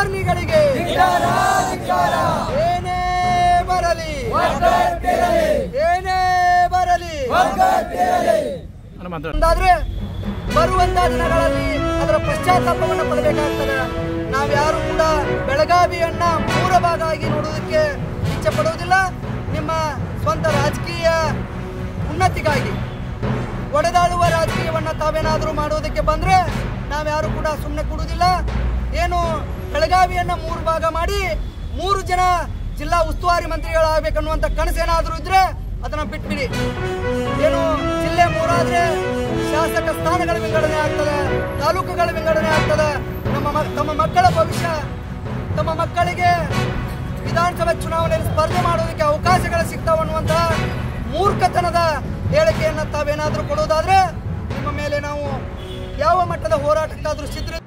ರಾಜಕಾರಣಿಗಳಿಗೆ ಏನೇ ಬರಲಿ ಏನೇ ಬರಲಿ ಒಂದಾದ್ರೆ ಬರುವಂತ ದಿನಗಳಲ್ಲಿ ಅದರ ಪಶ್ಚಾತ್ತಾಪವನ್ನು ಪಡಬೇಕಾಗ್ತದೆ ನಾವ್ಯಾರು ಕೂಡ ಬೆಳಗಾವಿಯನ್ನ ಮೂರ ಭಾಗ ಆಗಿ ನೋಡುವುದಕ್ಕೆ ಇಚ್ಛೆ ಪಡುವುದಿಲ್ಲ ನಿಮ್ಮ ಸ್ವಂತ ರಾಜಕೀಯ ಉನ್ನತಿಗಾಗಿ ಒಡೆದಾಡುವ ರಾಜಕೀಯವನ್ನ ತಾವೇನಾದರೂ ಮಾಡುವುದಕ್ಕೆ ಬಂದ್ರೆ ನಾವ್ಯಾರು ಕೂಡ ಸುಮ್ಮನೆ ಕೊಡುವುದಿಲ್ಲ ಏನು ಬೆಳಗಾವಿಯನ್ನ ಮೂರು ಭಾಗ ಮಾಡಿ ಮೂರು ಜನ ಜಿಲ್ಲಾ ಉಸ್ತುವಾರಿ ಮಂತ್ರಿಗಳಾಗಬೇಕನ್ನುವಂತ ಕನಸೇನಾದರೂ ಇದ್ರೆ ಅದನ್ನ ಬಿಟ್ಬಿಡಿ ಏನು ಜಿಲ್ಲೆ ಮೂರಾದ್ರೆ ಶಾಸಕ ಸ್ಥಾನಗಳ ವಿಂಗಡಣೆ ಆಗ್ತದೆ ತಾಲೂಕುಗಳ ವಿಂಗಡಣೆ ಆಗ್ತದೆ ನಮ್ಮ ಮ- ತಮ್ಮ ಮಕ್ಕಳ ಭವಿಷ್ಯ ತಮ್ಮ ಮಕ್ಕಳಿಗೆ ವಿಧಾನಸಭೆ ಚುನಾವಣೆಯಲ್ಲಿ ಸ್ಪರ್ಧೆ ಮಾಡೋದಕ್ಕೆ ಅವಕಾಶಗಳು ಸಿಗ್ತಾವ ಅನ್ನುವಂತಹ ಮೂರ್ಖತನದ ಹೇಳಿಕೆಯನ್ನ ತಾವೇನಾದ್ರೂ ಕೊಡೋದಾದ್ರೆ ನಿಮ್ಮ ಮೇಲೆ ನಾವು ಯಾವ ಮಟ್ಟದ ಹೋರಾಟಕ್ಕಾದ್ರೂ ಸಿದ್ಧ